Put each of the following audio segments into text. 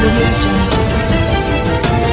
audio jungle.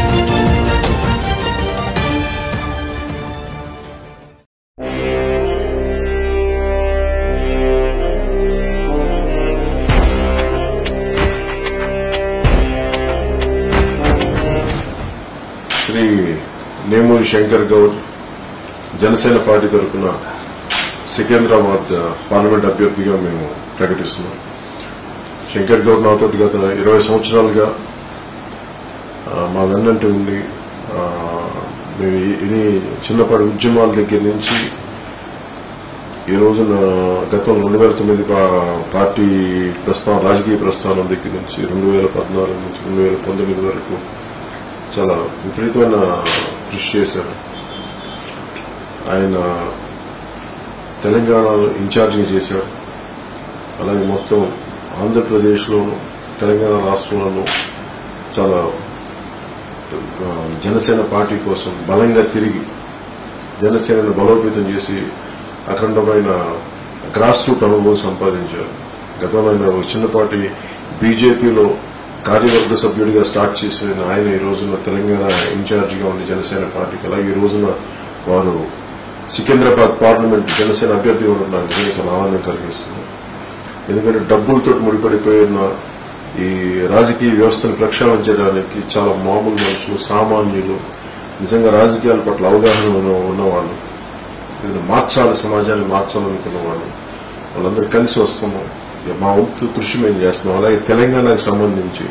Shri Nemuri Shankar Goud Janasena party తరఫున Secunderabad parliament అభ్యర్థిగా మేము ప్రకటిస్తున్నాం శంకర్ గౌడ్ నాతో గత ఇరవై సంవత్సరాలుగా ఆ, మా వెన్నంటి ఉండి ఆ, మేము ఈ- ఇది చిన్నపాటి ఉద్యమాల దగ్గర నుంచి ఈ రోజున గతంలో రెండు వేల తొమ్మిది పా- పార్టీ ప్రస్థానం రాజకీయ ప్రస్థానం దగ్గర నుంచి రెండు వేల పద్నాలుగు నుంచి రెండు వేల పంతొమ్మిది వరకు చాలా విపరీతమైన కృషి చేశారు ఆయన తెలంగాణలో ఇన్ఛార్జిగా చేశారు అలాగే మొత్తం ఆంధ్రప్రదేశ్లోను తెలంగాణ రాష్ట్రంలోనూ చాలా ఆ, జనసేన పార్టీ కోసం బలంగా తిరిగి జనసేనను బలోపేతం చేసి అఖండమైన గ్రాస్ రూట్ అనుభవం సంపాదించారు గతంలో ఆయన ఒక చిన్నపాటి బీజేపీలో కార్యవర్గ సభ్యుడిగా స్టార్ట్ చేసిన ఆయన ఈ రోజున తెలంగాణ ఇన్ఛార్జిగా ఉండి జనసేన పార్టీకి అలాగే ఈ రోజున వారు సికింద్రాబాద్ పార్లమెంట్ జనసేన అభ్యర్థిగా ఉండడం నాకు నిజంగా చాలా ఆనందం కలిగిస్తుంది ఎందుకంటే డబ్బులతో ముడిపడిపోయిన ఈ రాజకీయ వ్యవస్థను ప్రక్షాళన చేయడానికి చాలా మామూలు మనుషులు సామాన్యులు నిజంగా రాజకీయాల పట్ల అవగాహన ఉన్న- ఉన్నవాళ్ళు ఇది మార్చాలి సమాజాన్ని మార్చాలనుకున్న వాళ్ళు వాళ్ళందరూ కలిసి వస్తున్నాం ఇక మా వంతు కృషి మేము చేస్తున్నాం అలాగే తెలంగాణకు సంబంధించి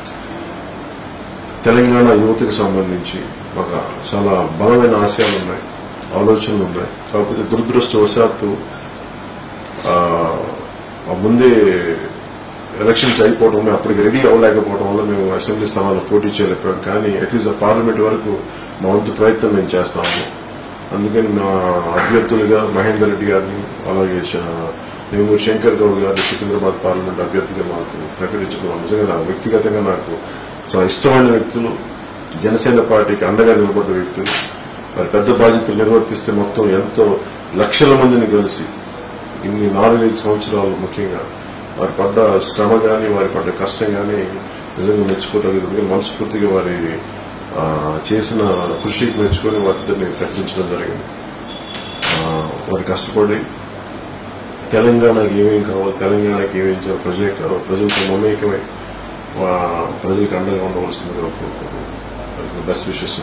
తెలంగాణ యువతకు సంబంధించి మాకు చాలా బలమైన ఆశయాలు ఉన్నాయి ఆలోచనలు ఉన్నాయి కాకపోతే దురదృష్టవశాత్తు ఆ, ఆ ముందే ఎలక్షన్స్ అయిపోవడం మేము అప్పటికి రెడీ అవ్వలేకపోవడం వల్ల మేము అసెంబ్లీ స్థానాల్లో పోటీ చేయలేకపోయాం కానీ అట్లీస్ట్ ఆ పార్లమెంట్ వరకు మా వంతు ప్రయత్నం మేము చేస్తాము అందుకని మా అభ్యర్థులుగా మహేందర్ రెడ్డి గారిని అలాగే శ- నేను శంకర్ గౌడ్ గారిని సికింద్రాబాద్ పార్లమెంట్ అభ్యర్థిగా మాకు ప్రకటించడం నిజంగా నాకు వ్యక్తిగతంగా నాకు చాలా ఇష్టమైన వ్యక్తులు జనసేన పార్టీకి అండగా నిలబడ్డ వ్యక్తులు వారి పెద్ద బాధ్యతలు నిర్వర్తిస్తే మొత్తం ఎంతో లక్షల మందిని కలిసి ఇన్ని నాలుగైదు సంవత్సరాలు ముఖ్యంగా వారి పడ్డ శ్రమ కానీ వారి పడ్డ కష్టం కానీ నిజంగా మెచ్చుకోదగ్గదు మనస్ఫూర్తిగా వారి ఆ, చేసిన కృషికి మెచ్చుకొని వారిద్దరిని ప్రకటించడం జరిగింది ఆ, వారు కష్టపడి తెలంగాణకి ఏమేం కావాలి తెలంగాణకి ఏమేం చేయాలి ప్రజలకు కావాలి ప్రజలతో మమేకమై వా- ప్రజలకు అండగా ఉండవలసిందిగా కోరుకుంటున్నాను బెస్ట్ విషెస్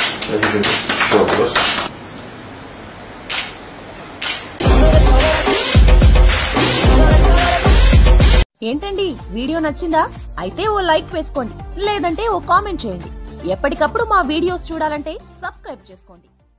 ఏంటండి వీడియో నచ్చిందా అయితే ఓ లైక్ వేసుకోండి లేదంటే ఓ కామెంట్ చేయండి ఎప్పటికప్పుడు మా వీడియోస్ చూడాలంటే సబ్స్క్రైబ్ చేసుకోండి